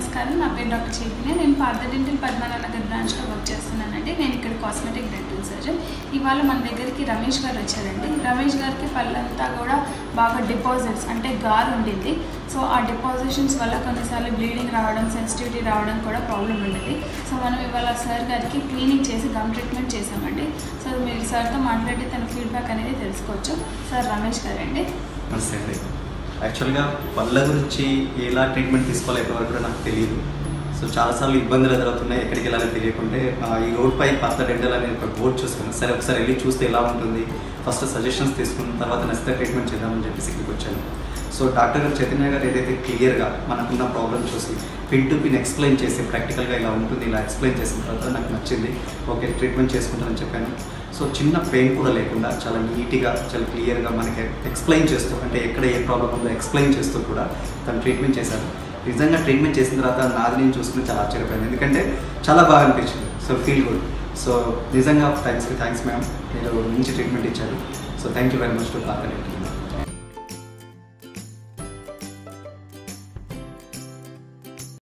నమస్కారం నా పేరు డాక్టర్ చైతన్య నేను పార్థ డెంటల్ పద్మనాభ నగర్ బ్రాంచ్లో వర్క్ చేస్తున్నానండి నేను ఇక్కడ కాస్మెటిక్ డెంటల్ సర్జన్ ఇవాళ మన దగ్గరికి రమేష్ గారు వచ్చారండి రమేష్ గారికి పళ్ళంతా కూడా బాగా డిపాజిట్స్ అంటే గారు ఉండింది సో ఆ డిపాజిషన్స్ వల్ల కొన్నిసార్లు బ్లీడింగ్ రావడం సెన్సిటివిటీ రావడం కూడా ప్రాబ్లం ఉండేది సో మనం ఇవాళ సార్ గారికి క్లీనింగ్ చేసి గమ్ ట్రీట్మెంట్ చేసామండి సో మీరు సార్తో మాట్లాడి తన ఫీడ్బ్యాక్ అనేది తెలుసుకోవచ్చు సార్ రమేష్ గారండి నమస్తే అండి యాక్చువల్గా పళ్ళ గురించి ఎలా ట్రీట్మెంట్ తీసుకోవాలో ఎప్పటివరకు కూడా నాకు తెలియదు సో చాలాసార్లు ఇబ్బందులు ఎదురవుతున్నాయి ఎక్కడికి వెళ్ళాలో తెలియకుంటే ఆ, ఈ రోడ్ పై పర్త డెంటల్ అనే ఒక బోర్డు చూసాను సరే ఒకసారి వెళ్ళి చూస్తే ఎలా ఉంటుంది ఫస్ట్ సజెషన్స్ తీసుకున్న తర్వాత నచ్చితే ట్రీట్మెంట్ చేద్దామని చెప్పేసి ఇక్కడికి వచ్చాను సో డాక్టర్ గారు చైతన్య గారు ఏదైతే క్లియర్గా మనకున్న ప్రాబ్లమ్ చూసి పిన్ టు పిన్ ఎక్స్ప్లెయిన్ చేసి ప్రాక్టికల్గా ఇలా ఉంటుంది ఇలా ఎక్స్ప్లెయిన్ చేసిన తర్వాత నాకు నచ్చింది ఓకే ట్రీట్మెంట్ చేసుకుంటానని చెప్పాను సో చిన్న పెయిన్ కూడా లేకుండా చాలా నీట్గా చాలా క్లియర్గా మనకి ఎక్స్ప్లెయిన్ చేస్తూ అంటే ఎక్కడ ఏ ప్రాబ్లం ఉందో ఎక్స్ప్లెయిన్ చేస్తూ కూడా తను ట్రీట్మెంట్ చేశారు నిజంగా ట్రీట్మెంట్ చేసిన తర్వాత నాది నేను చూసుకుని చాలా ఆశ్చర్యపోయాను ఎందుకంటే చాలా బాగా అనిపించింది సో ఫీల్ గుడ్ సో నిజంగా థ్యాంక్స్ థ్యాంక్స్ మ్యామ్ మీరు మంచి ట్రీట్మెంట్ ఇచ్చారు so thank you very much to party